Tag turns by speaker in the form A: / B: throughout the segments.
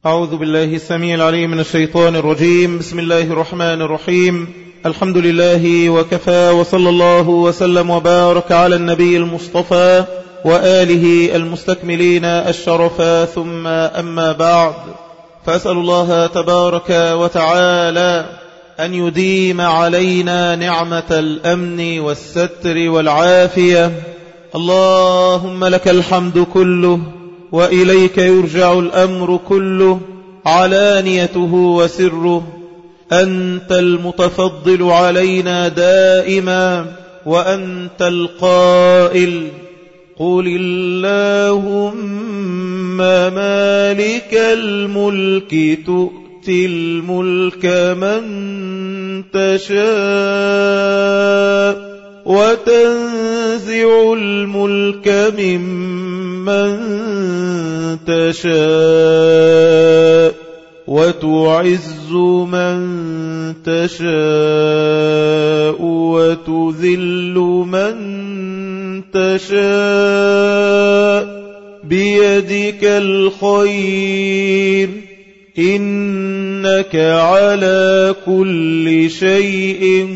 A: أعوذ بالله السميع العليم من الشيطان الرجيم بسم الله الرحمن الرحيم الحمد لله وكفى وصلى الله وسلم وبارك على النبي المصطفى وآله المستكملين الشرفا ثم أما بعد فأسأل الله تبارك وتعالى أن يديم علينا نعمة الأمن والستر والعافية اللهم لك الحمد كله وإليك يرجع الأمر كله علانيته وسره أنت المتفضل علينا دائما وأنت القائل قل اللهم مالك الملك تؤتي الملك من تشاء وتنزع الملك ممن تشاء وتعز من تشاء وتذل من تشاء بيدك الخير إنك على كل شيء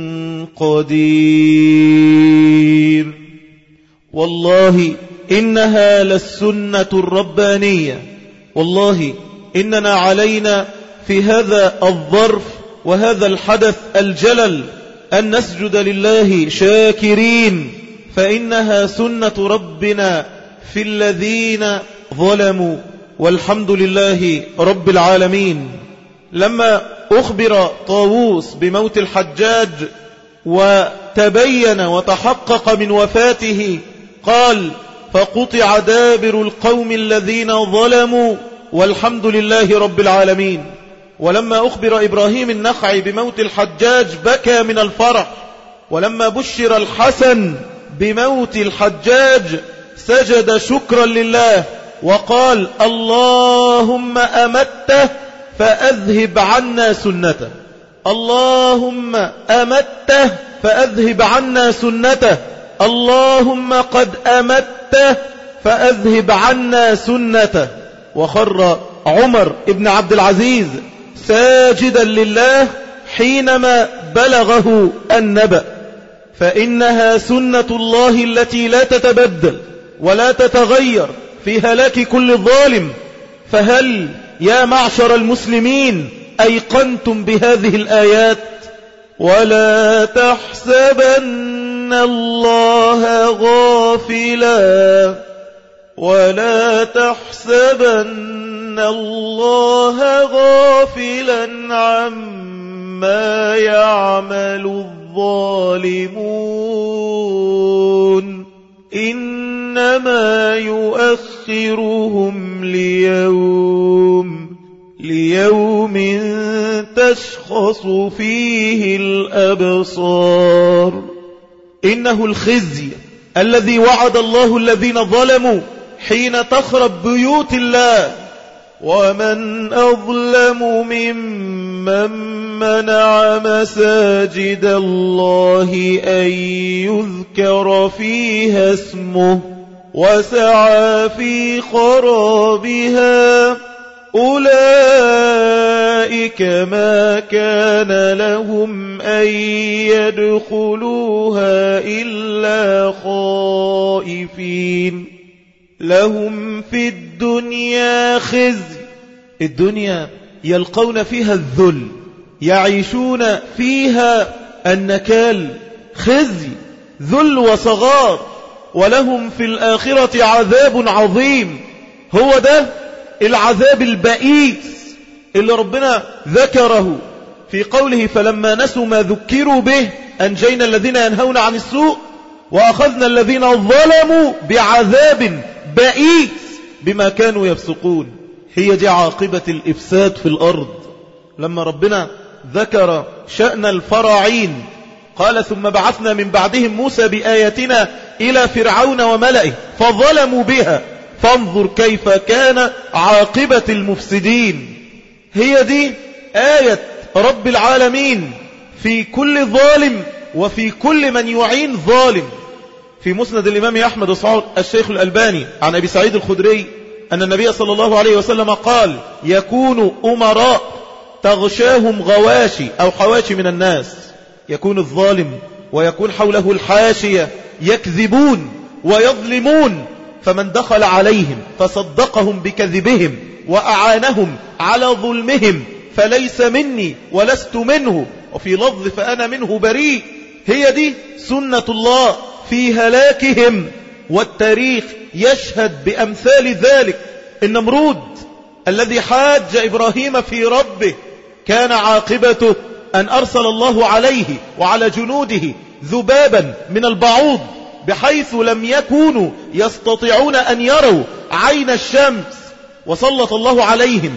A: قدير والله إنها للسنة الربانية والله إننا علينا في هذا الظرف وهذا الحدث الجلل أن نسجد لله شاكرين فإنها سنة ربنا في الذين ظلموا والحمد لله رب العالمين لما أخبر طاووس بموت الحجاج وتبين وتحقق من وفاته قال فقطع دابر القوم الذين ظلموا والحمد لله رب العالمين ولما أخبر إبراهيم النخعي بموت الحجاج بكى من الفرح ولما بشر الحسن بموت الحجاج سجد شكرا لله وقال اللهم أمته فأذهب عنا سنته اللهم أمته فأذهب عنا سنته اللهم قد أمته فأذهب عنا سنته وخر عمر ابن عبد العزيز ساجدا لله حينما بلغه النبأ فإنها سنة الله التي لا تتبدل ولا تتغير في هلاك كل ظالم فهل يا معشر المسلمين أيقنتم بهذه الآيات ولا تحسبن الله غافلا ولا تحسبن الله غافلا عما يعمل الظالمون إنما يؤخرهم ليوم ليوم تشخص فيه الأبصار إنه الخزي الذي وعد الله الذين ظلموا حين تخرب بيوت الله ومن أظلم ممن منع مساجد الله أن يذكر فيها اسمه وسعى في خرابها أولئك ما كان لهم أن يدخلوها إلا خائفين لهم في الدنيا خزي الدنيا يلقون فيها الذل يعيشون فيها النكال خزي ذل وصغار ولهم في الآخرة عذاب عظيم هو ده العذاب البئيس اللي ربنا ذكره في قوله فلما نسوا ما ذكروا به أنجينا الذين ينهون عن السوء وأخذنا الذين ظلموا بعذاب بئيس بما كانوا يفسقون هي دي عاقبة الإفساد في الأرض لما ربنا ذكر شأن الفراعين قال ثم بعثنا من بعدهم موسى بآياتنا إلى فرعون وملئه فظلموا بها فانظر كيف كان عاقبة المفسدين هي دي آية رب العالمين في كل ظالم وفي كل من يعين ظالم في مسند الإمام أحمد وصعود الشيخ الألباني عن أبي سعيد الخدري أن النبي صلى الله عليه وسلم قال يكون أمراء تغشاهم غواشي أو حواشي من الناس يكون الظالم ويكون حوله الحاشية يكذبون ويظلمون فمن دخل عليهم فصدقهم بكذبهم وأعانهم على ظلمهم فليس مني ولست منه وفي لفظ فأنا منه بريء هي دي سنة الله في هلاكهم والتاريخ يشهد بأمثال ذلك النمرود الذي حاج إبراهيم في ربه كان عاقبته أن أرسل الله عليه وعلى جنوده ذبابا من البعوض بحيث لم يكونوا يستطيعون أن يروا عين الشمس وسلط الله عليهم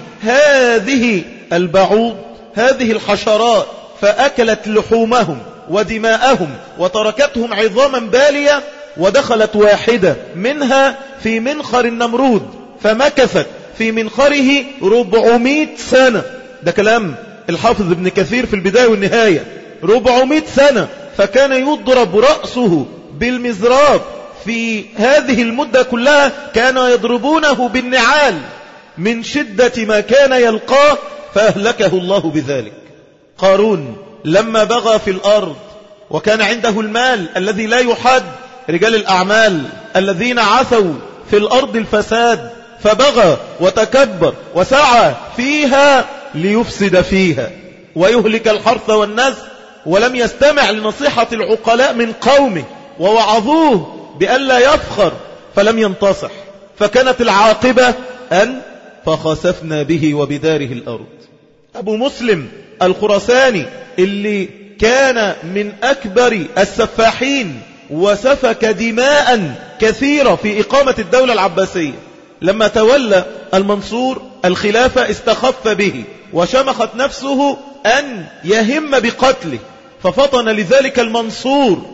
A: هذه البعوض هذه الحشرات فأكلت لحومهم ودماءهم وتركتهم عظاما بالية ودخلت واحدة منها في منخر النمرود فمكثت في منخره ربعمائة سنة ده كلام الحافظ ابن كثير في البداية والنهاية ربعمائة سنة فكان يضرب رأسه بالمزراب في هذه المدة كلها كان يضربونه بالنعال من شدة ما كان يلقاه فأهلكه الله بذلك قارون لما بغى في الأرض وكان عنده المال الذي لا يحد رجال الأعمال الذين عثوا في الأرض الفساد فبغى وتكبر وسعى فيها ليفسد فيها ويهلك الحرث والنزل ولم يستمع لنصيحة العقلاء من قومه ووعظوه بألا يفخر فلم ينتصح فكانت العاقبة أن فخسفنا به وبداره الأرض أبو مسلم الخرساني اللي كان من أكبر السفاحين وسفك دماء كثيرة في إقامة الدولة العباسية لما تولى المنصور الخلافة استخف به وشمخت نفسه أن يهم بقتله ففطن لذلك المنصور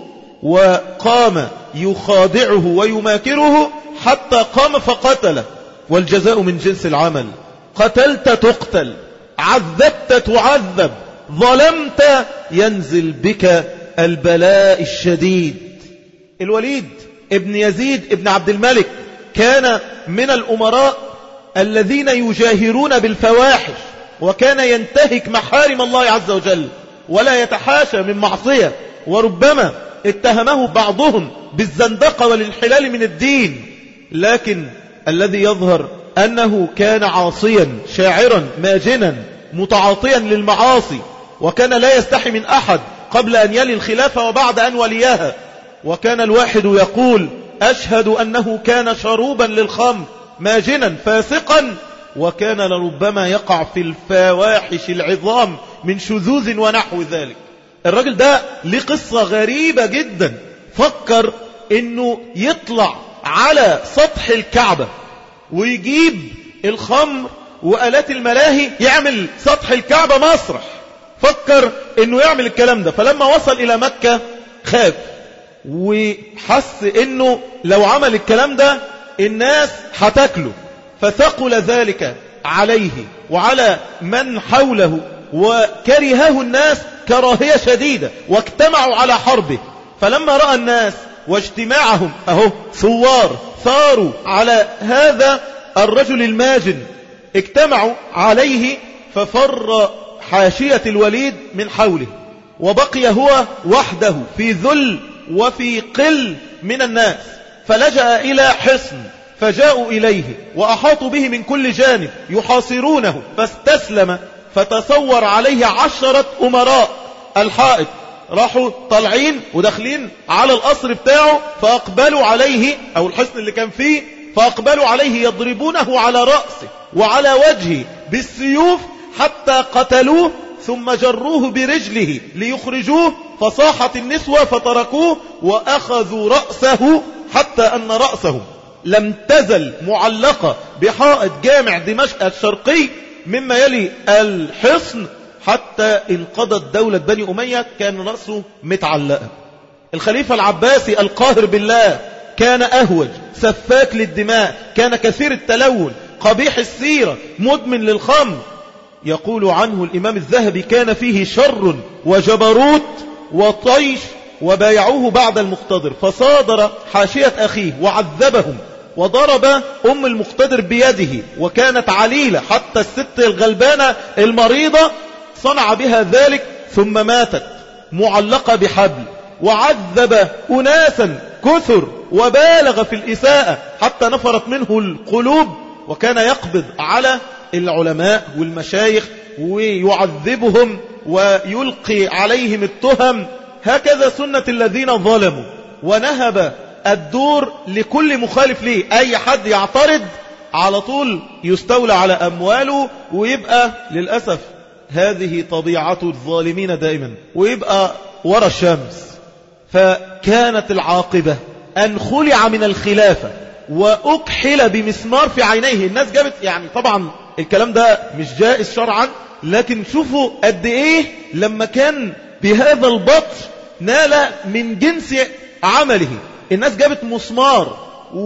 A: وقام يخادعه ويماكره حتى قام فقتله والجزاء من جنس العمل قتلت تقتل عذبت تعذب ظلمت ينزل بك البلاء الشديد الوليد ابن يزيد ابن عبد الملك كان من الأمراء الذين يجاهرون بالفواحش وكان ينتهك محارم الله عز وجل ولا يتحاشى من معصية وربما اتهمه بعضهم بالزندقة والانحلال من الدين لكن الذي يظهر أنه كان عاصيا شاعرا ماجنا متعاطيا للمعاصي وكان لا يستحي من أحد قبل أن يلي الخلافة وبعد أن ولياها وكان الواحد يقول أشهد أنه كان شروبا للخمر ماجنا فاسقا وكان لربما يقع في الفواحش العظام من شذوذ ونحو ذلك الراجل ده ليه قصة غريبة جدا فكر انه يطلع على سطح الكعبة ويجيب الخمر وآلات الملاهي يعمل سطح الكعبة مسرح فكر انه يعمل الكلام ده فلما وصل الى مكة خاف وحس انه لو عمل الكلام ده الناس هتاكله فثقل ذلك عليه وعلى من حوله وكرهه الناس كراهية شديدة واجتمعوا على حربه فلما رأى الناس واجتماعهم اهو ثوار ثاروا على هذا الرجل الماجن اجتمعوا عليه ففر حاشية الوليد من حوله وبقي هو وحده في ذل وفي قل من الناس فلجأ إلى حصن فجاءوا إليه وأحاطوا به من كل جانب يحاصرونه فاستسلم فتصور عليه عشرة أمراء الحائط راحوا طالعين وداخلين على القصر بتاعه فأقبلوا عليه أو الحصن اللي كان فيه فأقبلوا عليه يضربونه على رأسه وعلى وجهه بالسيوف حتى قتلوه ثم جروه برجله ليخرجوه فصاحت النسوة فتركوه وأخذوا رأسه حتى أن رأسه لم تزل معلقة بحائط جامع دمشق الشرقي مما يلي الحصن حتى انقضت دولة بني أمية كان رأسه متعلقة الخليفة العباسي القاهر بالله كان أهوج سفاك للدماء كان كثير التلون قبيح السيرة مدمن للخمر يقول عنه الإمام الذهبي كان فيه شر وجبروت وطيش وبايعوه بعد المقتدر فصادر حاشية أخيه وعذبهم وضرب أم المقتدر بيده وكانت عليلة حتى الست الغلبانة المريضة صنع بها ذلك ثم ماتت معلقة بحبل وعذب أناسا كثر وبالغ في الإساءة حتى نفرت منه القلوب وكان يقبض على العلماء والمشايخ ويعذبهم ويلقي عليهم التهم هكذا سنة الذين ظلموا ونهب الدور لكل مخالف ليه أي حد يعترض على طول يستولى على أمواله ويبقى للأسف هذه طبيعة الظالمين دائما ويبقى ورا الشمس فكانت العاقبة أن خلع من الخلافة وأكحل بمسمار في عينيه الناس جابت يعني طبعا الكلام ده مش جائز شرعا لكن شوفوا قد ايه لما كان بهذا البطش نال من جنس عمله الناس جابت مسمار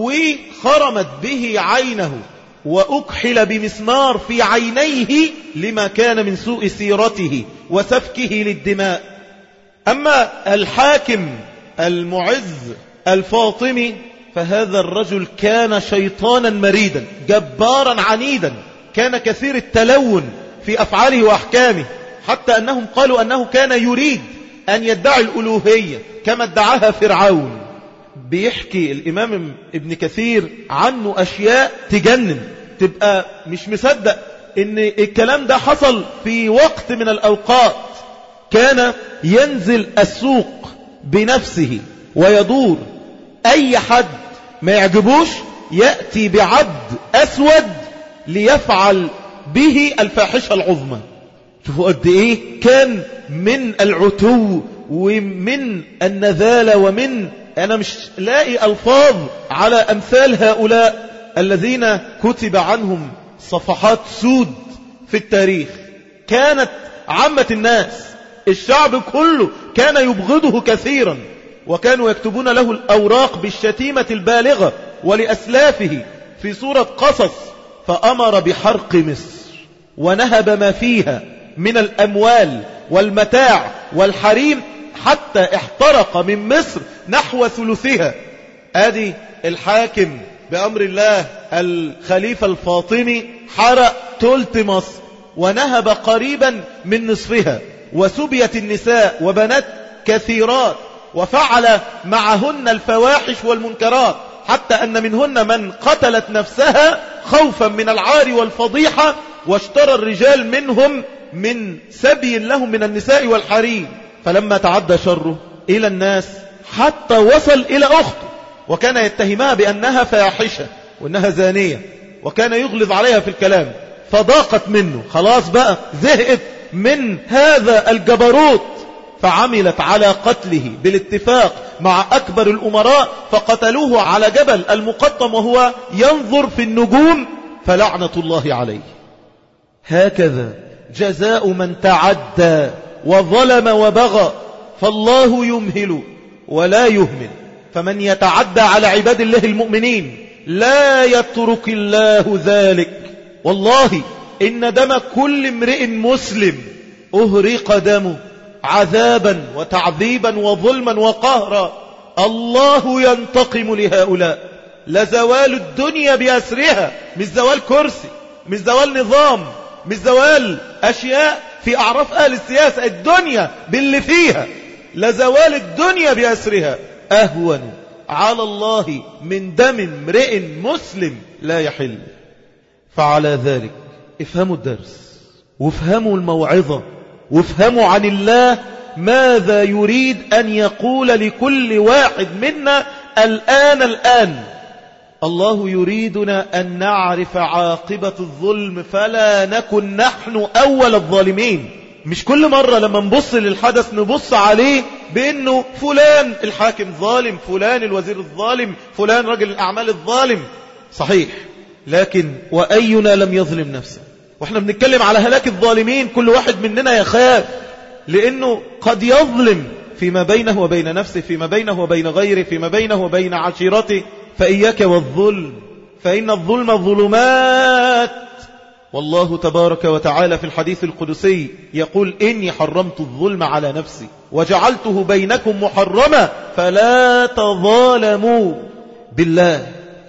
A: وخرمت به عينه وأكحل بمسمار في عينيه لما كان من سوء سيرته وسفكه للدماء أما الحاكم المعز الفاطمي فهذا الرجل كان شيطانا مريدا جبارا عنيدا كان كثير التلون في أفعاله وأحكامه حتى أنهم قالوا أنه كان يريد أن يدعي الألوهية كما ادعاها فرعون بيحكي الإمام ابن كثير عنه أشياء تجنن تبقى مش مصدق ان الكلام ده حصل في وقت من الأوقات كان ينزل السوق بنفسه ويدور أي حد ما يعجبوش يأتي بعبد أسود ليفعل به الفاحشة العظمى شوفوا قد إيه كان من العتو ومن النذالة ومن أنا مش لاقي ألفاظ على أمثال هؤلاء الذين كتب عنهم صفحات سود في التاريخ كانت عامة الناس الشعب كله كان يبغضه كثيرا وكانوا يكتبون له الأوراق بالشتيمة البالغة ولأسلافه في سورة قصص فأمر بحرق مصر ونهب ما فيها من الأموال والمتاع والحريم حتى احترق من مصر نحو ثلثها ادي الحاكم بأمر الله الخليفة الفاطمي حرق تلت مصر ونهب قريبا من نصفها وسبيت النساء وبنات كثيرات وفعل معهن الفواحش والمنكرات حتى أن منهن من قتلت نفسها خوفا من العار والفضيحة واشترى الرجال منهم من سبي لهم من النساء والحريم فلما تعدى شره إلى الناس حتى وصل إلى أخته وكان يتهمها بأنها فاحشة وأنها زانية وكان يغلظ عليها في الكلام فضاقت منه خلاص بقى زهقت من هذا الجبروت فعملت على قتله بالاتفاق مع أكبر الأمراء فقتلوه على جبل المقطم وهو ينظر في النجوم فلعنة الله عليه هكذا جزاء من تعدى وظلم وبغى فالله يمهل ولا يهمل فمن يتعدى على عباد الله المؤمنين لا يترك الله ذلك والله إن دم كل امرئ مسلم أهرق دمه عذابا وتعذيبا وظلما وقهرا الله ينتقم لهؤلاء لزوال الدنيا بأسرها مش زوال كرسي مش زوال نظام مش زوال أشياء في أعراف أهل السياسة الدنيا باللي فيها لزوال الدنيا بأسرها أهون على الله من دم امرئ مسلم لا يحل فعلى ذلك افهموا الدرس وافهموا الموعظة وافهموا عن الله ماذا يريد أن يقول لكل واحد منا الآن الآن الله يريدنا أن نعرف عاقبة الظلم فلا نكن نحن أول الظالمين مش كل مرة لما نبص للحدث نبص عليه بأنه فلان الحاكم ظالم فلان الوزير الظالم فلان رجل الأعمال الظالم صحيح لكن وأينا لم يظلم نفسه واحنا بنتكلم على هلاك الظالمين كل واحد مننا يخاف لأنه قد يظلم فيما بينه وبين نفسه فيما بينه وبين غيره فيما بينه وبين عشيرته فإياك والظلم فإن الظلم ظلمات والله تبارك وتعالى في الحديث القدسي يقول إني حرمت الظلم على نفسي وجعلته بينكم محرما فلا تظالموا بالله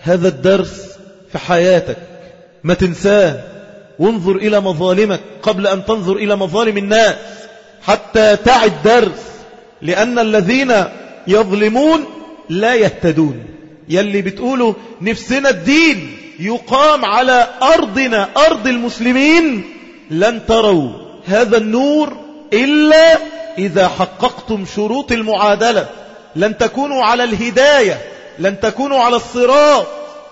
A: هذا الدرس في حياتك ما تنساه وانظر إلى مظالمك قبل أن تنظر إلى مظالم الناس حتى تعد درس لأن الذين يظلمون لا يهتدون يلي بتقولوا نفسنا الدين يقام على أرضنا أرض المسلمين لن تروا هذا النور إلا إذا حققتم شروط المعادلة لن تكونوا على الهداية لن تكونوا على الصراط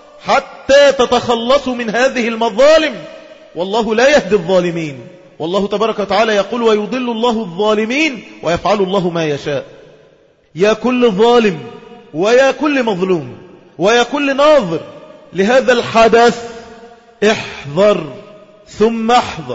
A: حتى تتخلصوا من هذه المظالم والله لا يهدي الظالمين والله تبارك وتعالى يقول ويضل الله الظالمين ويفعل الله ما يشاء يا كل ظالم ويا كل مظلوم ويا كل ناظر لهذا الحدث احذر ثم احذر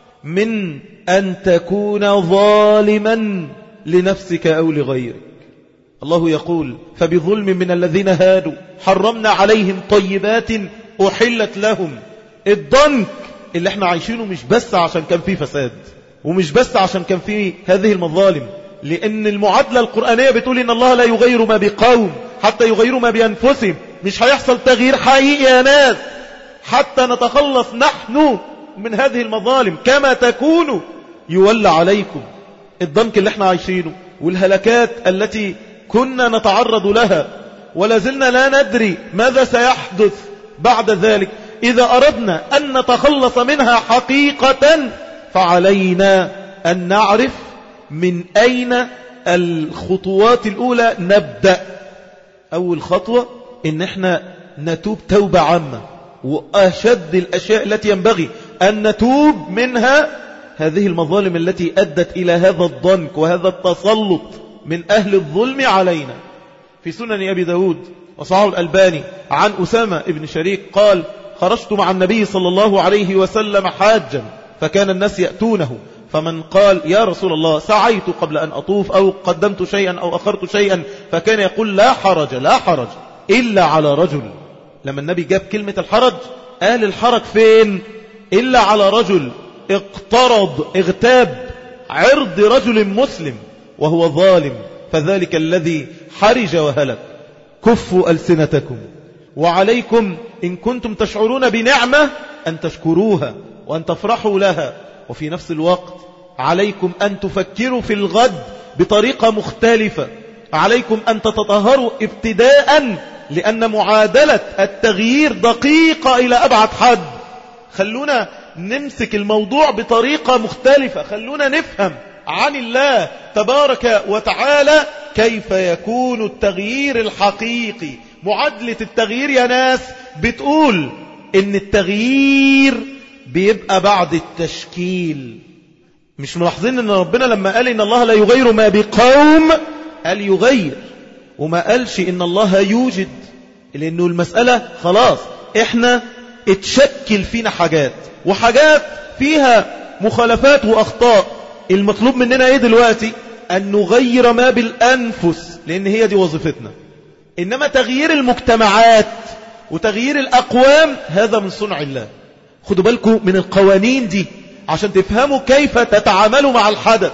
A: من أن تكون ظالما لنفسك أو لغيرك الله يقول فبظلم من الذين هادوا حرمنا عليهم طيبات أحلت لهم الضنك اللي احنا عايشينه مش بس عشان كان فيه فساد ومش بس عشان كان فيه هذه المظالم لأن المعادلة القرآنية بتقول إن الله لا يغير ما بقوم حتى يغيروا ما بأنفسهم مش هيحصل تغيير حقيقي يا ناس حتى نتخلص نحن من هذه المظالم كما تكونوا يولى عليكم الضنك اللي احنا عايشينه والهلكات التي كنا نتعرض لها ولا زلنا لا ندري ماذا سيحدث بعد ذلك إذا أردنا أن نتخلص منها حقيقة فعلينا أن نعرف من أين الخطوات الأولى نبدأ أول خطوة إن احنا نتوب توبة عامة وأشد الأشياء التي ينبغي أن نتوب منها هذه المظالم التي أدت إلى هذا الضنك وهذا التسلط من أهل الظلم علينا في سنن أبي داود وصحاب الألباني عن أسامة ابن شريك قال خرجت مع النبي صلى الله عليه وسلم حاجا فكان الناس يأتونه فمن قال يا رسول الله سعيت قبل أن أطوف أو قدمت شيئا أو أخرت شيئا فكان يقول لا حرج لا حرج إلا على رجل لما النبي جاب كلمة الحرج قال الحرج فين إلا على رجل اقترض اغتاب عرض رجل مسلم وهو ظالم فذلك الذي حرج وهلك كفوا ألسنتكم وعليكم إن كنتم تشعرون بنعمة أن تشكروها وأن تفرحوا لها وفي نفس الوقت عليكم أن تفكروا في الغد بطريقة مختلفة عليكم أن تتطهروا ابتداء لأن معادلة التغيير دقيقة إلى أبعد حد خلونا نمسك الموضوع بطريقة مختلفة خلونا نفهم عن الله تبارك وتعالى كيف يكون التغيير الحقيقي معادلة التغيير يا ناس بتقول ان التغيير بيبقى بعد التشكيل مش ملاحظين ان ربنا لما قال ان الله لا يغير ما بقوم قال يغير وما قالش ان الله يوجد لانه المسألة خلاص احنا اتشكل فينا حاجات وحاجات فيها مخالفات واخطاء المطلوب مننا ايه دلوقتي ان نغير ما بالانفس لان هي دي وظيفتنا انما تغيير المجتمعات وتغيير الاقوام هذا من صنع الله خدوا بالكم من القوانين دي عشان تفهموا كيف تتعاملوا مع الحدث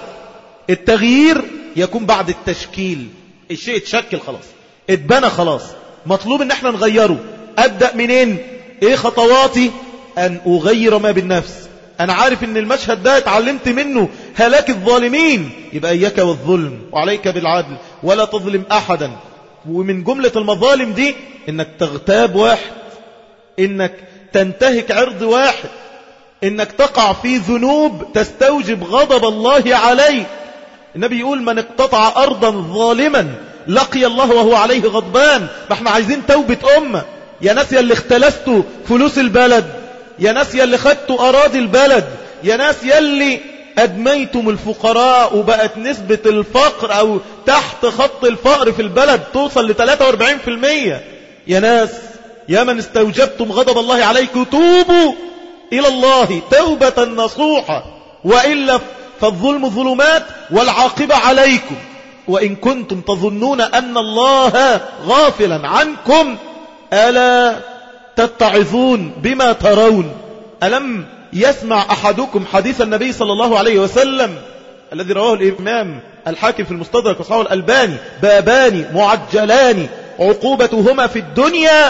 A: التغيير يكون بعد التشكيل الشيء اتشكل خلاص اتبنى خلاص مطلوب ان احنا نغيره ابدأ منين ايه خطواتي ان اغير ما بالنفس انا عارف ان المشهد ده اتعلمت منه هلاك الظالمين يبقى اياك والظلم وعليك بالعدل ولا تظلم احدا ومن جملة المظالم دي انك تغتاب واحد انك تنتهك عرض واحد انك تقع في ذنوب تستوجب غضب الله عليك النبي يقول من اقتطع ارضا ظالما لقي الله وهو عليه غضبان ما احنا عايزين توبة امة يا ناس يا اللي اختلستوا فلوس البلد يا ناس يا اللي خدتوا اراضي البلد يا ناس يا اللي أدميتم الفقراء وبقت نسبة الفقر أو تحت خط الفقر في البلد توصل ل 43% يا ناس يا من استوجبتم غضب الله عليكم توبوا إلى الله توبة نصوحة وإلا فالظلم ظلمات والعاقبة عليكم وإن كنتم تظنون أن الله غافلا عنكم ألا تتعظون بما ترون ألم يسمع أحدكم حديث النبي صلى الله عليه وسلم الذي رواه الإمام الحاكم في المستدرك وصحابه الألباني بابان معجلان عقوبتهما في الدنيا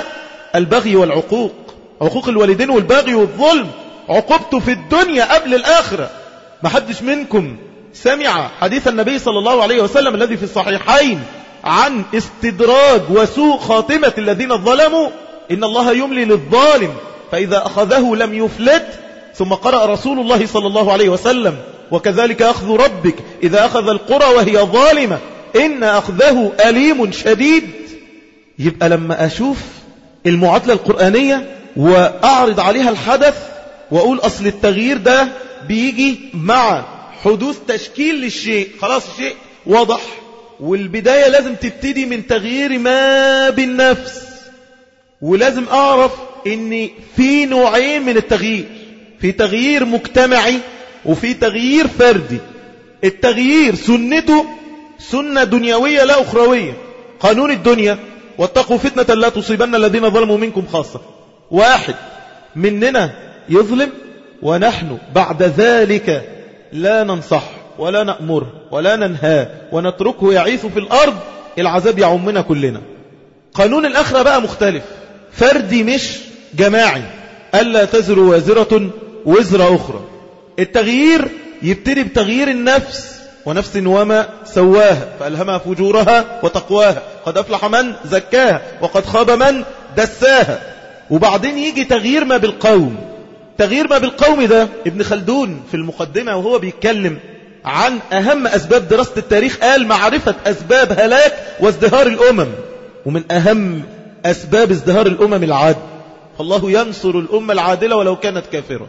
A: البغي والعقوق عقوق الوالدين والبغي والظلم عقوبته في الدنيا قبل الآخرة ما حدش منكم سمع حديث النبي صلى الله عليه وسلم الذي في الصحيحين عن استدراج وسوء خاتمة الذين ظلموا إن الله يملي للظالم فإذا أخذه لم يفلت ثم قرأ رسول الله صلى الله عليه وسلم وكذلك أخذ ربك إذا أخذ القرى وهي ظالمة إن أخذه أليم شديد يبقى لما أشوف المعادلة القرآنية وأعرض عليها الحدث وأقول أصل التغيير ده بيجي مع حدوث تشكيل للشيء خلاص الشيء واضح والبداية لازم تبتدي من تغيير ما بالنفس ولازم أعرف ان في نوعين من التغيير في تغيير مجتمعي وفي تغيير فردي التغيير سنته سنة دنيوية لا أخروية قانون الدنيا واتقوا فتنة لا تصيبن الذين ظلموا منكم خاصة واحد مننا يظلم ونحن بعد ذلك لا ننصح ولا نأمر ولا ننهى ونتركه يعيث في الأرض العذاب يعمنا كلنا قانون الآخرة بقى مختلف فردي مش جماعي ألا تزر وازرة وزر أخرى التغيير يبتدي بتغيير النفس ونفس وما سواها فألهمها فجورها وتقواها قد أفلح من زكاها وقد خاب من دساها وبعدين يجي تغيير ما بالقوم تغيير ما بالقوم ده ابن خلدون في المقدمة وهو بيتكلم عن أهم أسباب دراسة التاريخ قال معرفة أسباب هلاك وازدهار الأمم ومن أهم أسباب ازدهار الأمم العاد فالله ينصر الأمة العادلة ولو كانت كافرة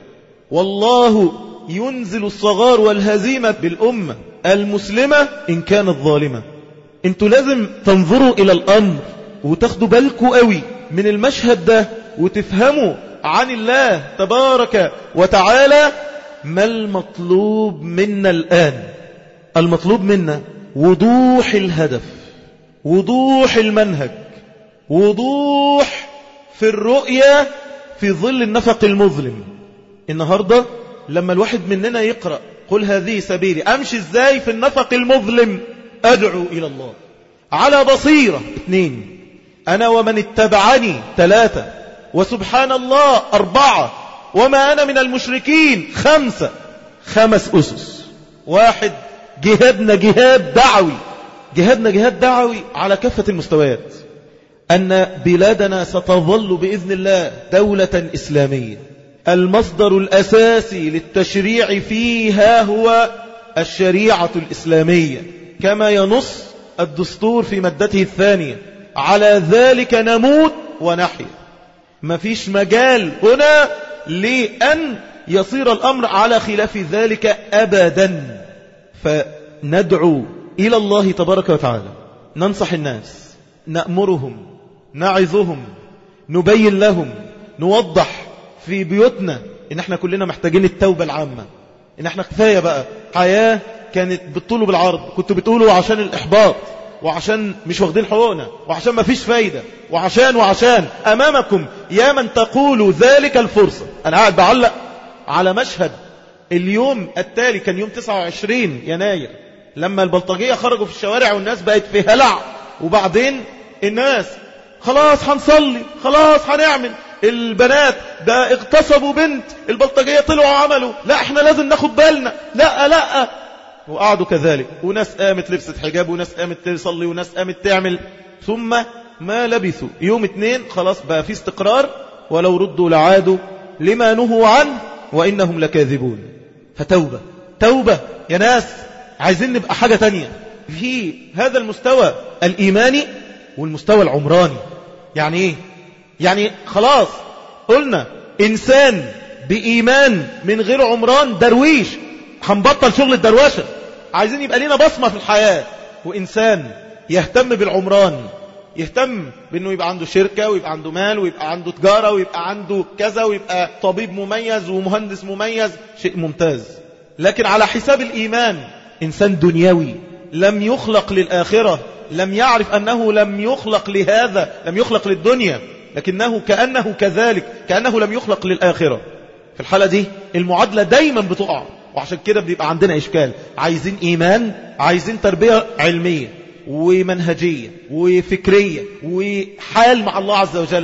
A: والله ينزل الصغار والهزيمة بالأمة المسلمة إن كانت ظالمة انتوا لازم تنظروا إلى الأمر وتاخدوا بالكوا قوي من المشهد ده وتفهموا عن الله تبارك وتعالى ما المطلوب منا الآن المطلوب منا وضوح الهدف وضوح المنهج وضوح في الرؤية في ظل النفق المظلم النهاردة لما الواحد مننا يقرأ قل هذه سبيلي أمشي ازاي في النفق المظلم أدعو إلى الله على بصيرة اثنين أنا ومن اتبعني ثلاثة وسبحان الله أربعة وما أنا من المشركين خمسة خمس أسس واحد جهادنا جهاد دعوي جهادنا جهاد دعوي على كافة المستويات أن بلادنا ستظل بإذن الله دولة إسلامية المصدر الأساسي للتشريع فيها هو الشريعة الإسلامية كما ينص الدستور في مادته الثانية على ذلك نموت ونحيا مفيش مجال هنا لأن يصير الأمر على خلاف ذلك أبدا فندعو إلى الله تبارك وتعالى ننصح الناس نأمرهم نعظهم نبين لهم نوضح في بيوتنا ان احنا كلنا محتاجين التوبة العامة ان احنا كفاية بقى حياة كانت بالطول بالعرض كنت بتقولوا عشان الإحباط وعشان مش واخدين حقوقنا وعشان ما فيش فايدة وعشان وعشان أمامكم يا من تقول ذلك الفرصة أنا قاعد بعلق على مشهد اليوم التالي كان يوم 29 يناير لما البلطجية خرجوا في الشوارع والناس بقت في هلع وبعدين الناس خلاص هنصلي خلاص هنعمل البنات ده اغتصبوا بنت البلطجية طلعوا عملوا لا احنا لازم ناخد بالنا لا لا وقعدوا كذلك وناس قامت لبست حجاب وناس قامت تصلي وناس قامت تعمل ثم ما لبثوا يوم اتنين خلاص بقى في استقرار ولو ردوا لعادوا لما نهوا عنه وإنهم لكاذبون فتوبة توبة يا ناس عايزين نبقى حاجة تانية في هذا المستوى الإيماني والمستوى العمراني يعني ايه يعني خلاص قلنا إنسان بإيمان من غير عمران درويش هنبطل شغل الدروشة عايزين يبقى لنا بصمة في الحياة وإنسان يهتم بالعمران يهتم بأنه يبقى عنده شركة ويبقى عنده مال ويبقى عنده تجارة ويبقى عنده كذا ويبقى طبيب مميز ومهندس مميز شيء ممتاز لكن على حساب الإيمان إنسان دنيوي لم يخلق للآخرة لم يعرف أنه لم يخلق لهذا لم يخلق للدنيا لكنه كأنه كذلك كأنه لم يخلق للآخرة في الحالة دي المعادلة دايما بتقع وعشان كده بيبقى عندنا إشكال عايزين إيمان عايزين تربية علمية ومنهجية وفكرية وحال مع الله عز وجل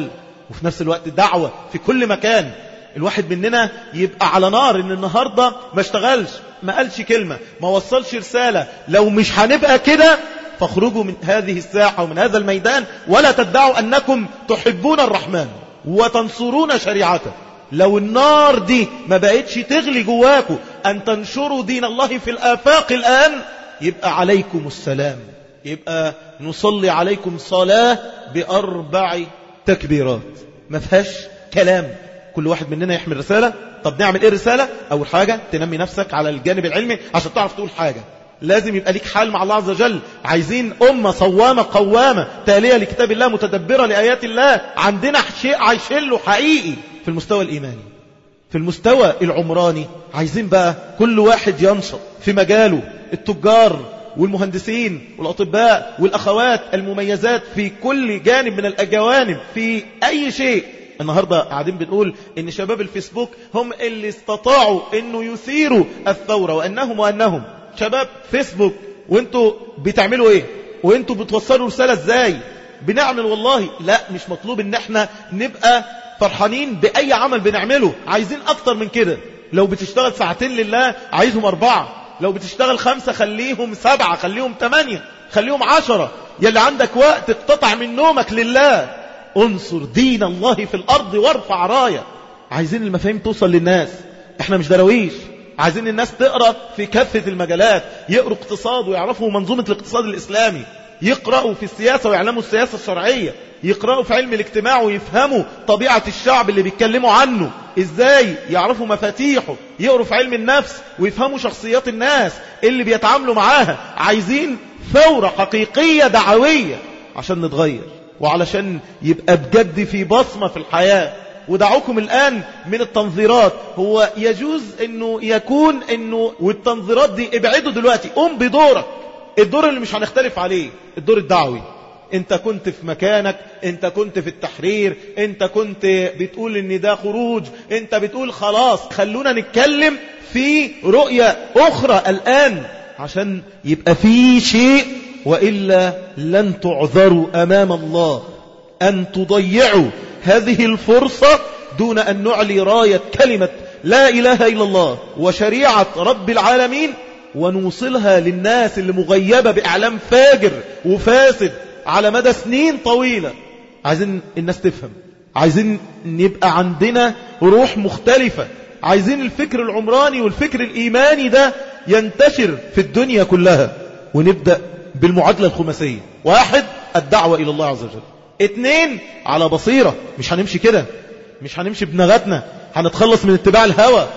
A: وفي نفس الوقت دعوة في كل مكان الواحد مننا يبقى على نار ان النهاردة ما اشتغلش ما قالش كلمة ما وصلش رسالة لو مش هنبقى كده فاخرجوا من هذه الساحة ومن هذا الميدان ولا تدعوا أنكم تحبون الرحمن وتنصرون شريعته لو النار دي ما بقتش تغلي جواكم أن تنشروا دين الله في الآفاق الآن يبقى عليكم السلام يبقى نصلي عليكم صلاة بأربع تكبيرات ما فيهاش كلام كل واحد مننا يحمل رسالة طب نعمل ايه رسالة اول حاجة تنمي نفسك على الجانب العلمي عشان تعرف تقول حاجة لازم يبقى ليك حال مع الله عز وجل عايزين أمة صوامة قوامة تالية لكتاب الله متدبرة لآيات الله عندنا شيء عايشين له حقيقي في المستوى الإيماني في المستوى العمراني عايزين بقى كل واحد ينشط في مجاله التجار والمهندسين والأطباء والأخوات المميزات في كل جانب من الجوانب في أي شيء النهاردة قاعدين بنقول ان شباب الفيسبوك هم اللي استطاعوا انه يثيروا الثورة وانهم وانهم شباب فيسبوك وانتوا بتعملوا ايه وانتوا بتوصلوا رسالة ازاي بنعمل والله لا مش مطلوب ان احنا نبقى فرحانين باي عمل بنعمله عايزين اكتر من كده لو بتشتغل ساعتين لله عايزهم اربعة لو بتشتغل خمسة خليهم سبعة خليهم تمانية خليهم عشرة يلي عندك وقت اقتطع من نومك لله انصر دين الله في الارض وارفع راية عايزين المفاهيم توصل للناس احنا مش درويش عايزين الناس تقرأ في كافة المجالات يقروا اقتصاد ويعرفوا منظومة الاقتصاد الإسلامي يقرأوا في السياسة ويعلموا السياسة الشرعية يقرأوا في علم الاجتماع ويفهموا طبيعة الشعب اللي بيتكلموا عنه ازاي يعرفوا مفاتيحه يقروا في علم النفس ويفهموا شخصيات الناس اللي بيتعاملوا معاها عايزين ثورة حقيقية دعوية عشان نتغير وعلشان يبقى بجد في بصمة في الحياة ودعوكم الآن من التنظيرات هو يجوز أنه يكون أنه والتنظيرات دي ابعدوا دلوقتي قم بدورك الدور اللي مش هنختلف عليه الدور الدعوي انت كنت في مكانك انت كنت في التحرير انت كنت بتقول ان ده خروج انت بتقول خلاص خلونا نتكلم في رؤية اخرى الان عشان يبقى في شيء وإلا لن تعذروا أمام الله أن تضيعوا هذه الفرصة دون أن نعلي راية كلمة لا إله إلا الله وشريعة رب العالمين ونوصلها للناس اللي مغيبة بإعلام فاجر وفاسد على مدى سنين طويلة عايزين الناس تفهم عايزين نبقى عندنا روح مختلفة عايزين الفكر العمراني والفكر الإيماني ده ينتشر في الدنيا كلها ونبدأ بالمعادلة الخماسية واحد الدعوة إلى الله عز وجل اثنين على بصيرة مش هنمشي كده مش هنمشي بنغتنا هنتخلص من اتباع الهوى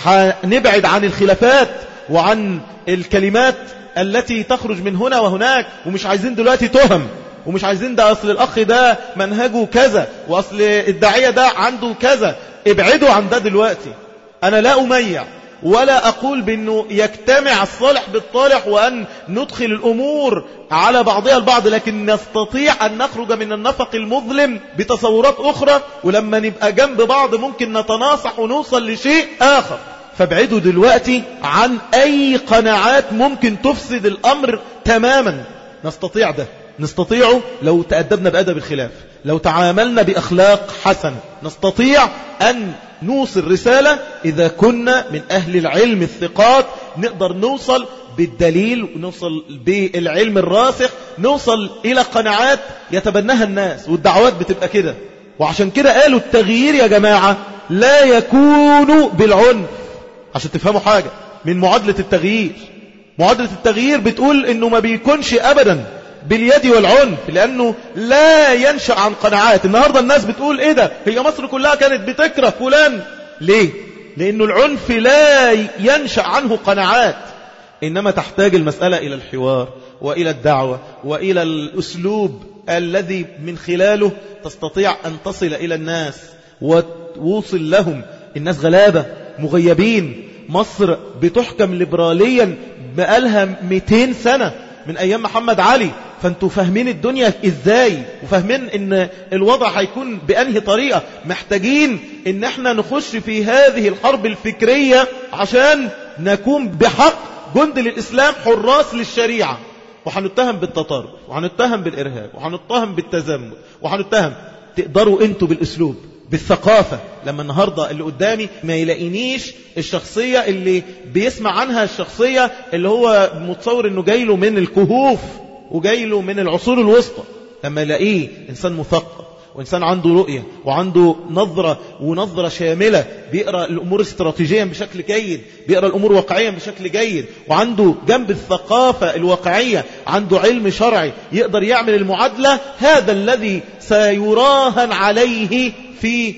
A: هنبعد عن الخلافات وعن الكلمات التي تخرج من هنا وهناك ومش عايزين دلوقتي تهم ومش عايزين ده أصل الأخ ده منهجه كذا وأصل الداعية ده عنده كذا ابعدوا عن ده دلوقتي أنا لا أميع ولا أقول بأنه يجتمع الصالح بالطالح وأن ندخل الأمور على بعضها البعض لكن نستطيع أن نخرج من النفق المظلم بتصورات أخرى ولما نبقى جنب بعض ممكن نتناصح ونوصل لشيء آخر فابعدوا دلوقتي عن أي قناعات ممكن تفسد الأمر تماما نستطيع ده نستطيع لو تأدبنا بأدب الخلاف لو تعاملنا بأخلاق حسنة نستطيع أن نوصل رسالة إذا كنا من أهل العلم الثقات نقدر نوصل بالدليل ونوصل بالعلم الراسخ نوصل إلى قناعات يتبناها الناس والدعوات بتبقى كده وعشان كده قالوا التغيير يا جماعة لا يكون بالعنف عشان تفهموا حاجة من معادلة التغيير معادلة التغيير بتقول انه ما بيكونش ابدا باليد والعنف لأنه لا ينشأ عن قناعات النهاردة الناس بتقول إيه ده هي مصر كلها كانت بتكره فلان ليه لأنه العنف لا ينشأ عنه قناعات إنما تحتاج المسألة إلى الحوار وإلى الدعوة وإلى الأسلوب الذي من خلاله تستطيع أن تصل إلى الناس وتوصل لهم الناس غلابة مغيبين مصر بتحكم ليبراليا بقالها 200 سنة من أيام محمد علي فانتوا فاهمين الدنيا ازاي وفاهمين ان الوضع هيكون بأنهي طريقة محتاجين ان احنا نخش في هذه الحرب الفكرية عشان نكون بحق جند للإسلام حراس للشريعة وهنتهم بالتطرف وهنتهم بالإرهاب وهنتهم بالتزمت وهنتهم تقدروا انتوا بالاسلوب بالثقافة لما النهاردة اللي قدامي ما يلاقينيش الشخصية اللي بيسمع عنها الشخصية اللي هو متصور انه جاي له من الكهوف وجاي له من العصور الوسطى لما يلاقيه انسان مثقف وإنسان عنده رؤية وعنده نظرة ونظرة شاملة بيقرأ الأمور استراتيجيا بشكل جيد بيقرأ الأمور واقعيا بشكل جيد وعنده جنب الثقافة الواقعية عنده علم شرعي يقدر يعمل المعادلة هذا الذي سيراهن عليه في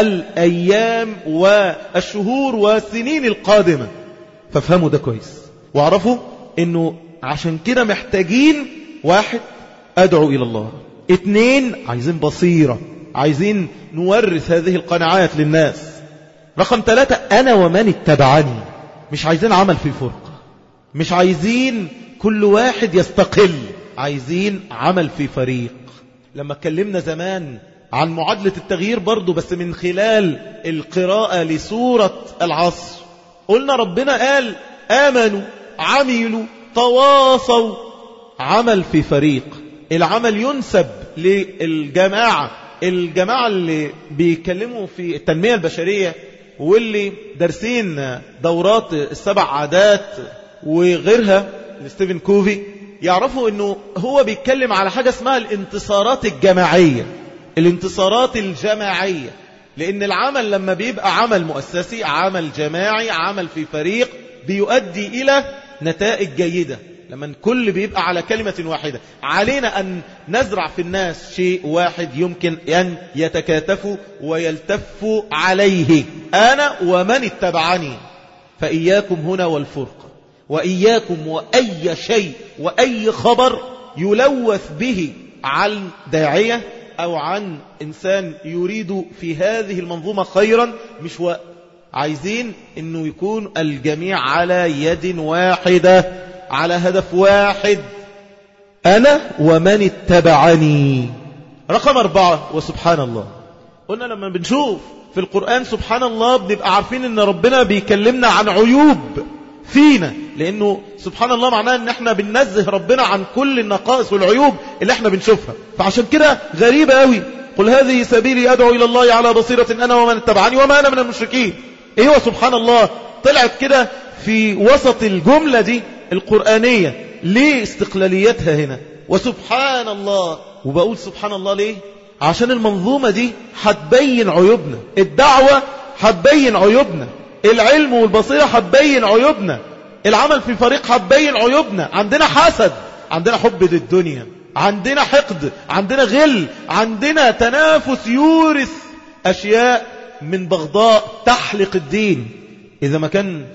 A: الأيام والشهور والسنين القادمة فافهموا ده كويس واعرفوا انه عشان كده محتاجين واحد ادعو الى الله اتنين عايزين بصيرة عايزين نورث هذه القناعات للناس رقم ثلاثة أنا ومن اتبعني مش عايزين عمل في فرقة مش عايزين كل واحد يستقل عايزين عمل في فريق لما اتكلمنا زمان عن معادلة التغيير برضو بس من خلال القراءة لسورة العصر قلنا ربنا قال آمنوا عملوا تواصوا عمل في فريق العمل ينسب للجماعة الجماعة اللي بيتكلموا في التنمية البشرية واللي دارسين دورات السبع عادات وغيرها لستيفن كوفي يعرفوا انه هو بيتكلم على حاجة اسمها الانتصارات الجماعية الانتصارات الجماعية لان العمل لما بيبقى عمل مؤسسي عمل جماعي عمل في فريق بيؤدي الى نتائج جيدة لما الكل بيبقى على كلمة واحدة علينا أن نزرع في الناس شيء واحد يمكن أن يتكاتفوا ويلتفوا عليه أنا ومن اتبعني فإياكم هنا والفرقة وإياكم وأي شيء وأي خبر يلوث به عن داعية أو عن إنسان يريد في هذه المنظومة خيرا مش وقت عايزين أنه يكون الجميع على يد واحدة على هدف واحد أنا ومن اتبعني رقم أربعة وسبحان الله قلنا لما بنشوف في القرآن سبحان الله بنبقى عارفين أن ربنا بيكلمنا عن عيوب فينا لأنه سبحان الله معناه أن احنا بننزه ربنا عن كل النقائص والعيوب اللي احنا بنشوفها فعشان كده غريبة قوي قل هذه سبيلي أدعو إلى الله على بصيرة أنا ومن اتبعني وما أنا من المشركين إيه هو سبحان الله طلعت كده في وسط الجملة دي القرآنية ليه استقلاليتها هنا وسبحان الله وبقول سبحان الله ليه عشان المنظومة دي هتبين عيوبنا الدعوة هتبين عيوبنا العلم والبصيرة هتبين عيوبنا العمل في فريق هتبين عيوبنا عندنا حسد عندنا حب للدنيا عندنا حقد عندنا غل عندنا تنافس يورث أشياء من بغضاء تحلق الدين إذا ما كان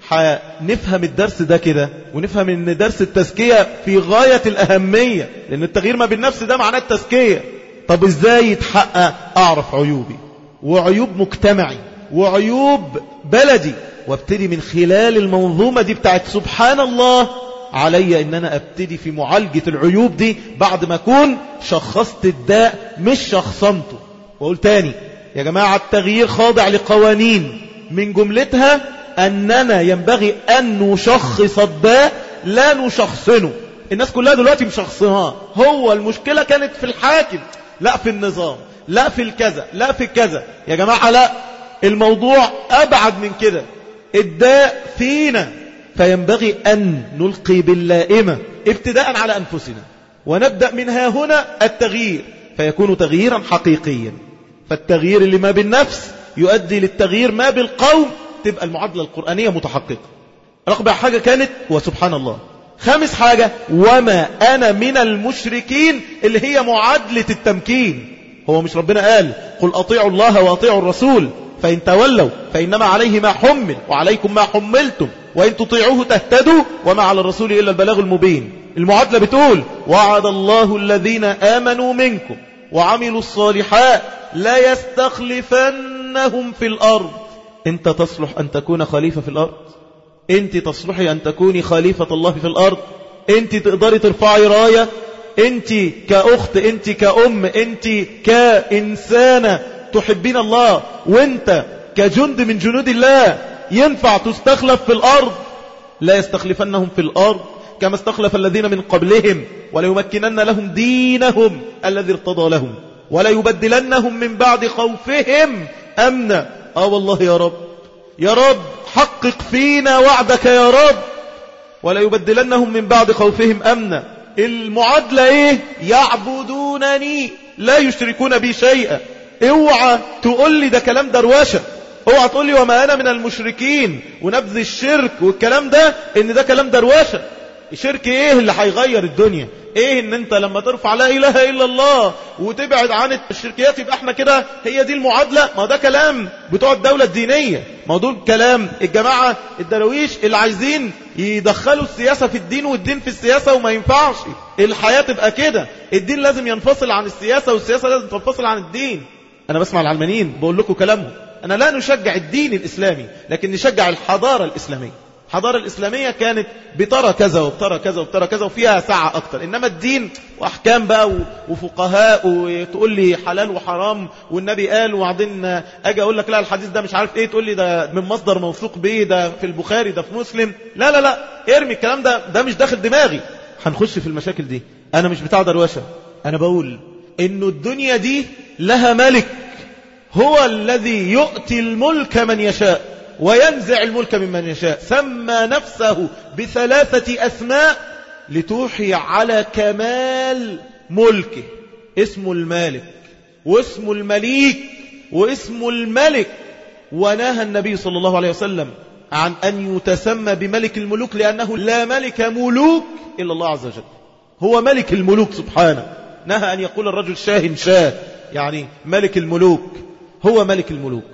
A: نفهم الدرس ده كده ونفهم ان درس التزكية في غاية الأهمية لأن التغيير ما بالنفس ده معناه التزكية طب ازاي يتحقق أعرف عيوبي وعيوب مجتمعي وعيوب بلدي وابتدي من خلال المنظومة دي بتاعت سبحان الله علي ان انا ابتدي في معالجة العيوب دي بعد ما اكون شخصت الداء مش شخصنته واقول تاني يا جماعة التغيير خاضع لقوانين من جملتها أننا ينبغي أن نشخص الداء لا نشخصنه الناس كلها دلوقتي مشخصناه هو المشكلة كانت في الحاكم لا في النظام لا في الكذا لا في الكذا يا جماعة لا الموضوع أبعد من كده الداء فينا فينبغي أن نلقي باللائمة ابتداء على أنفسنا ونبدأ منها هنا التغيير فيكون تغييرا حقيقيا فالتغيير اللي ما بالنفس يؤدي للتغيير ما بالقوم تبقى المعادلة القرآنية متحققة رقم حاجة كانت وسبحان الله خامس حاجة وما أنا من المشركين اللي هي معادلة التمكين هو مش ربنا قال قل أطيعوا الله وأطيعوا الرسول فإن تولوا فإنما عليه ما حمل وعليكم ما حملتم وإن تطيعوه تهتدوا وما على الرسول إلا البلاغ المبين المعادلة بتقول وعد الله الذين آمنوا منكم وعملوا الصالحات لا يستخلفنهم في الأرض انت تصلح أن تكون خليفة في الأرض انت تصلحي أن تكوني خليفة الله في الأرض انت تقدري ترفعي راية انت كأخت انت كأم انت كإنسانة تحبين الله وانت كجند من جنود الله ينفع تستخلف في الأرض لا يستخلفنهم في الأرض كما استخلف الذين من قبلهم وليمكنن لهم دينهم الذي ارتضى لهم ولا يبدلنهم من بعد خوفهم أمنا آه والله يا رب يا رب حقق فينا وعدك يا رب ولا يبدلنهم من بعد خوفهم أمنا المعادلة ايه يعبدونني لا يشركون بي شيئا اوعى تقول لي ده كلام درواشة اوعى تقول لي وما انا من المشركين ونبذ الشرك والكلام ده ان ده كلام درواشة الشرك ايه اللي هيغير الدنيا ايه ان انت لما ترفع لا اله الا الله وتبعد عن الشركيات يبقى احنا كده هي دي المعادلة ما ده كلام بتوع الدولة الدينية ما دول كلام الجماعة الدرويش اللي عايزين يدخلوا السياسة في الدين والدين في السياسة وما ينفعش الحياة تبقى كده الدين لازم ينفصل عن السياسة والسياسة لازم تنفصل عن الدين انا بسمع العلمانيين بقول لكم كلامهم انا لا نشجع الدين الاسلامي لكن نشجع الحضارة الاسلامية الحضارة الإسلامية كانت بترى كذا وبترى كذا وبترى كذا وفيها ساعة أكتر إنما الدين وأحكام بقى وفقهاء وتقول لي حلال وحرام والنبي قال وبعدين أجي أقول لك لا الحديث ده مش عارف إيه تقول لي ده من مصدر موثوق به ده في البخاري ده في مسلم لا لا لا ارمي الكلام ده ده مش داخل دماغي هنخش في المشاكل دي أنا مش بتاع دروشة أنا بقول إنه الدنيا دي لها ملك هو الذي يؤتي الملك من يشاء وينزع الملك ممن يشاء سمى نفسه بثلاثة أسماء لتوحي على كمال ملكه اسمه المالك واسمه المليك واسمه الملك ونهى النبي صلى الله عليه وسلم عن أن يتسمى بملك الملوك لأنه لا ملك ملوك إلا الله عز وجل هو ملك الملوك سبحانه نهى أن يقول الرجل شاه شاه يعني ملك الملوك هو ملك الملوك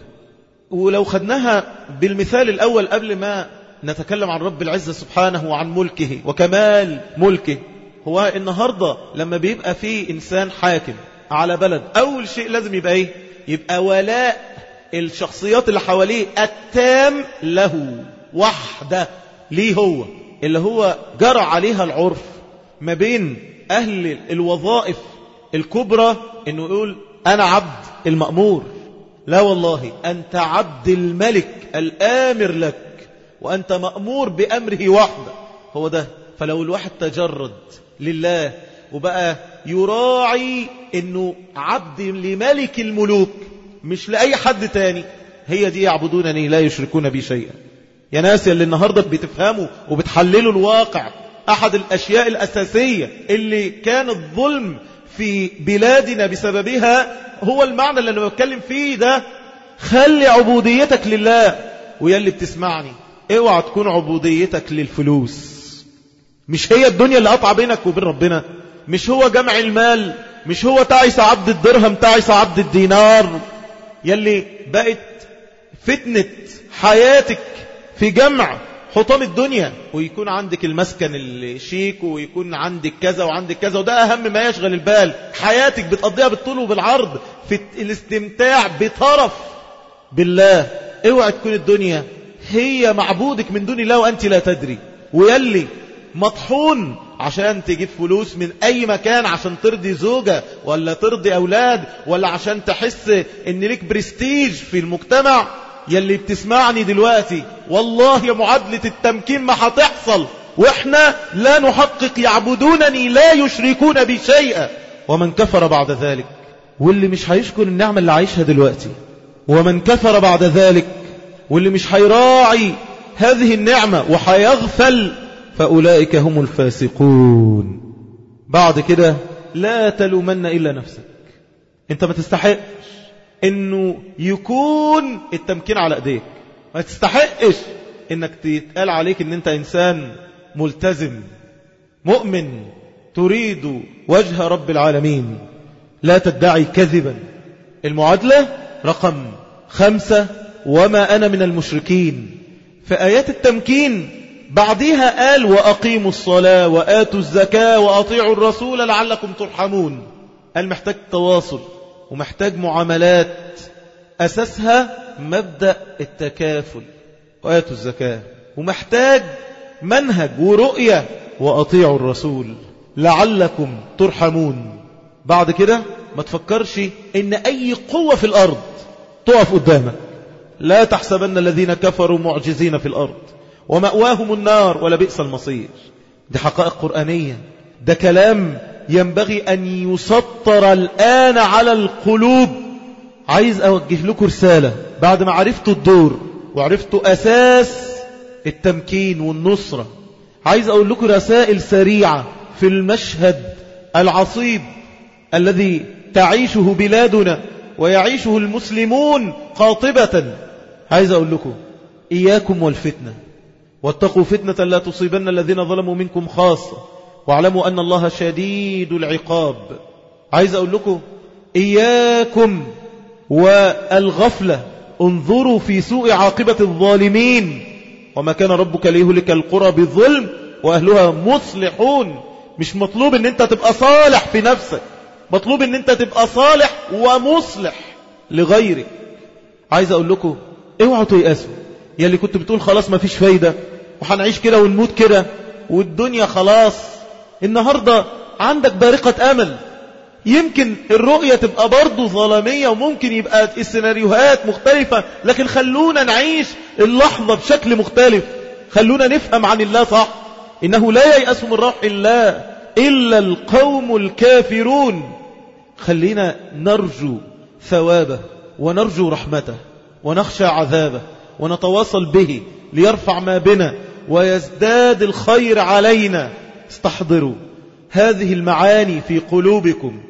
A: ولو خدناها بالمثال الأول قبل ما نتكلم عن رب العزة سبحانه وعن ملكه وكمال ملكه هو النهاردة لما بيبقى فيه إنسان حاكم على بلد أول شيء لازم يبقى إيه يبقى ولاء الشخصيات اللي حواليه التام له وحده ليه هو اللي هو جرى عليها العرف ما بين أهل الوظائف الكبرى إنه يقول أنا عبد المأمور لا والله أنت عبد الملك الآمر لك وأنت مأمور بأمره وحده هو ده فلو الواحد تجرد لله وبقى يراعي أنه عبد لملك الملوك مش لأي حد تاني هي دي يعبدونني لا يشركون بي شيئا يا ناس اللي النهاردة بتفهموا وبتحللوا الواقع أحد الأشياء الأساسية اللي كان الظلم في بلادنا بسببها هو المعنى اللي أنا بتكلم فيه ده خلي عبوديتك لله ويا اللي بتسمعني اوعى تكون عبوديتك للفلوس مش هي الدنيا اللي قطع بينك وبين ربنا مش هو جمع المال مش هو تعيس عبد الدرهم تعيس عبد الدينار يلي بقت فتنة حياتك في جمع حطام الدنيا ويكون عندك المسكن الشيك ويكون عندك كذا وعندك كذا وده أهم ما يشغل البال حياتك بتقضيها بالطول وبالعرض في الاستمتاع بطرف بالله اوعى تكون الدنيا هي معبودك من دون الله وأنت لا تدري ويلي مطحون عشان تجيب فلوس من أي مكان عشان ترضي زوجة ولا ترضي أولاد ولا عشان تحس ان ليك برستيج في المجتمع يلي بتسمعني دلوقتي والله يا معادلة التمكين ما هتحصل واحنا لا نحقق يعبدونني لا يشركون بي شيئا ومن كفر بعد ذلك واللي مش هيشكر النعمة اللي عايشها دلوقتي ومن كفر بعد ذلك واللي مش هيراعي هذه النعمة وهيغفل فأولئك هم الفاسقون بعد كده لا تلومن إلا نفسك انت ما تستحقش انه يكون التمكين على ايديك ما تستحقش انك تتقال عليك ان انت انسان ملتزم مؤمن تريد وجه رب العالمين لا تدعي كذبا المعادلة رقم خمسة وما أنا من المشركين في آيات التمكين بعدها قال وأقيموا الصلاة وآتوا الزكاة وأطيعوا الرسول لعلكم ترحمون قال محتاج تواصل ومحتاج معاملات أساسها مبدأ التكافل وآتوا الزكاة ومحتاج منهج ورؤية وأطيعوا الرسول لعلكم ترحمون بعد كده ما تفكرش ان اي قوة في الارض تقف قدامك لا تحسبن الذين كفروا معجزين في الارض ومأواهم النار ولا بئس المصير دي حقائق قرآنية ده كلام ينبغي أن يسطر الآن على القلوب عايز أوجه لكم رسالة بعد ما عرفتوا الدور وعرفتوا أساس التمكين والنصرة عايز أقول لكم رسائل سريعة في المشهد العصيب الذي تعيشه بلادنا ويعيشه المسلمون قاطبة عايز أقول لكم إياكم والفتنة واتقوا فتنة لا تصيبن الذين ظلموا منكم خاصة واعلموا أن الله شديد العقاب عايز أقول لكم إياكم والغفلة انظروا في سوء عاقبة الظالمين وما كان ربك ليهلك القرى بالظلم وأهلها مصلحون مش مطلوب ان انت تبقى صالح في نفسك مطلوب ان انت تبقى صالح ومصلح لغيرك عايز اقول لكم اوعوا تيأسوا يا اللي كنت بتقول خلاص ما فيش فايدة وحنعيش كده ونموت كده والدنيا خلاص النهاردة عندك بارقة امل يمكن الرؤية تبقى برضه ظلامية وممكن يبقى السيناريوهات مختلفة لكن خلونا نعيش اللحظة بشكل مختلف خلونا نفهم عن الله صح إنه لا ييأس من روح الله إلا القوم الكافرون خلينا نرجو ثوابه ونرجو رحمته ونخشى عذابه ونتواصل به ليرفع ما بنا ويزداد الخير علينا استحضروا هذه المعاني في قلوبكم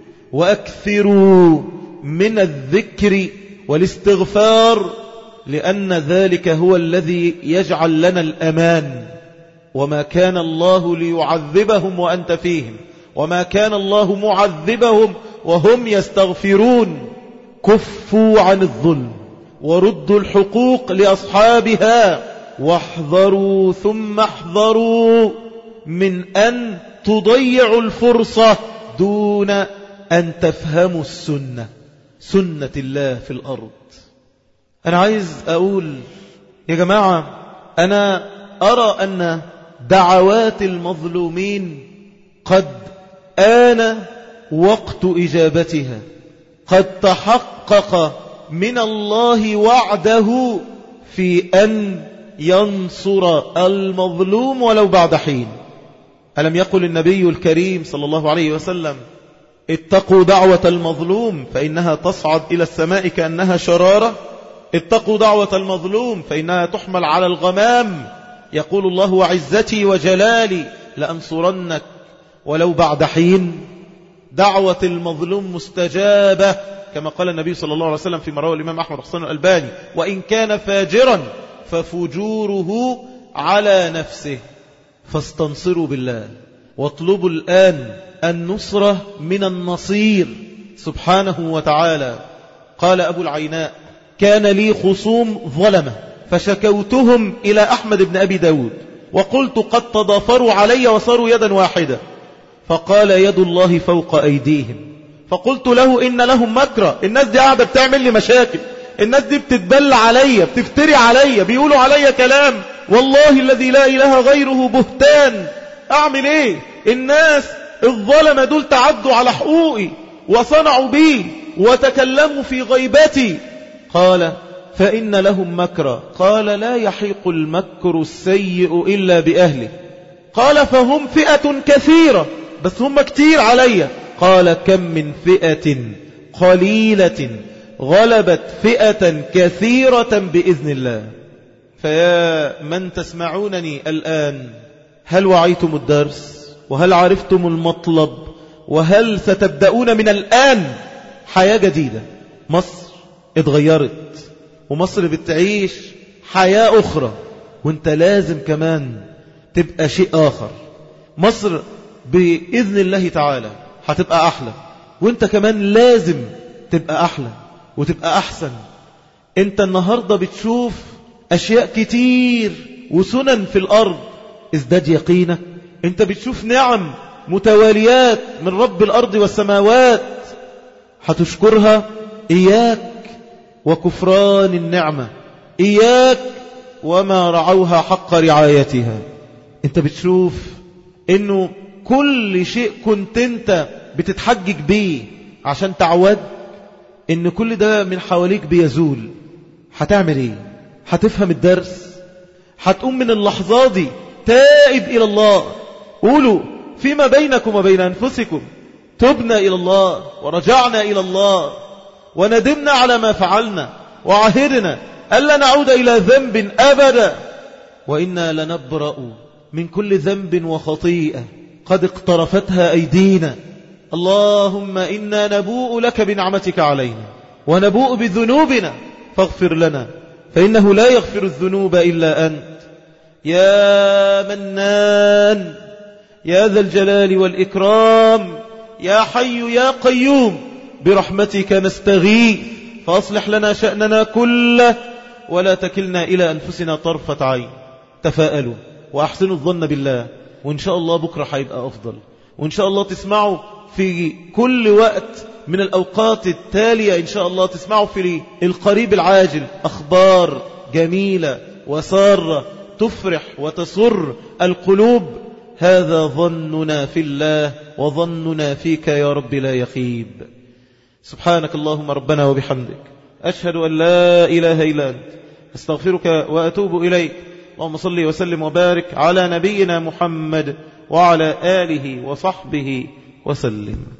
A: وأكثروا من الذكر والاستغفار لأن ذلك هو الذي يجعل لنا الأمان وما كان الله ليعذبهم وأنت فيهم وما كان الله معذبهم وهم يستغفرون كفوا عن الظلم وردوا الحقوق لأصحابها واحذروا ثم احذروا من أن تضيعوا الفرصة دون أن تفهموا السنة سنة الله في الأرض أنا عايز أقول يا جماعة أنا أرى أن دعوات المظلومين قد آن وقت إجابتها قد تحقق من الله وعده في أن ينصر المظلوم ولو بعد حين ألم يقل النبي الكريم صلى الله عليه وسلم اتقوا دعوة المظلوم فإنها تصعد إلى السماء كأنها شرارة اتقوا دعوة المظلوم فإنها تحمل على الغمام يقول الله وعزتي وجلالي لأنصرنك ولو بعد حين دعوة المظلوم مستجابة كما قال النبي صلى الله عليه وسلم في مروى الإمام أحمد حسن الألباني وإن كان فاجرا ففجوره على نفسه فاستنصروا بالله واطلبوا الآن النصرة من النصير سبحانه وتعالى قال أبو العيناء كان لي خصوم ظلمة فشكوتهم إلى أحمد بن أبي داود وقلت قد تضافروا علي وصاروا يدا واحدة فقال يد الله فوق أيديهم فقلت له إن لهم مكرة الناس دي قاعدة بتعمل لي مشاكل الناس دي بتتبل عليا بتفتري عليا بيقولوا عليا كلام والله الذي لا إله غيره بهتان أعمل إيه الناس الظلمة دول تعدوا على حقوقي وصنعوا بي وتكلموا في غيبتي قال فإن لهم مكرا قال لا يحيق المكر السيء إلا بأهله قال فهم فئة كثيرة بس هم كتير علي قال كم من فئة قليلة غلبت فئة كثيرة بإذن الله فيا من تسمعونني الآن هل وعيتم الدرس وهل عرفتم المطلب وهل ستبدأون من الآن حياة جديدة مصر اتغيرت ومصر بتعيش حياة أخرى وانت لازم كمان تبقى شيء آخر مصر بإذن الله تعالى هتبقى أحلى وانت كمان لازم تبقى أحلى وتبقى أحسن انت النهاردة بتشوف أشياء كتير وسنن في الأرض ازداد يقينك انت بتشوف نعم متواليات من رب الأرض والسماوات هتشكرها إياك وكفران النعمة إياك وما رعوها حق رعايتها انت بتشوف انه كل شيء كنت انت بتتحجج بيه عشان تعود ان كل ده من حواليك بيزول هتعمل ايه هتفهم الدرس هتقوم من اللحظة دي تائب إلى الله قولوا فيما بينكم وبين أنفسكم تبنا إلى الله ورجعنا إلى الله وندمنا على ما فعلنا وعهدنا ألا نعود إلى ذنب أبدا وإنا لنبرأ من كل ذنب وخطيئة قد اقترفتها أيدينا اللهم إنا نبوء لك بنعمتك علينا ونبوء بذنوبنا فاغفر لنا فإنه لا يغفر الذنوب إلا أنت يا منان يا ذا الجلال والإكرام يا حي يا قيوم برحمتك نستغيث فأصلح لنا شأننا كله ولا تكلنا إلى أنفسنا طرفة عين تفاءلوا وأحسنوا الظن بالله وإن شاء الله بكرة حيبقى أفضل وإن شاء الله تسمعوا في كل وقت من الأوقات التالية إن شاء الله تسمعوا في القريب العاجل أخبار جميلة وسارة تفرح وتسر القلوب هذا ظننا في الله وظننا فيك يا رب لا يخيب سبحانك اللهم ربنا وبحمدك أشهد أن لا إله إلا أنت استغفرك وأتوب إليك اللهم صل وسلم وبارك على نبينا محمد وعلى آله وصحبه وسلم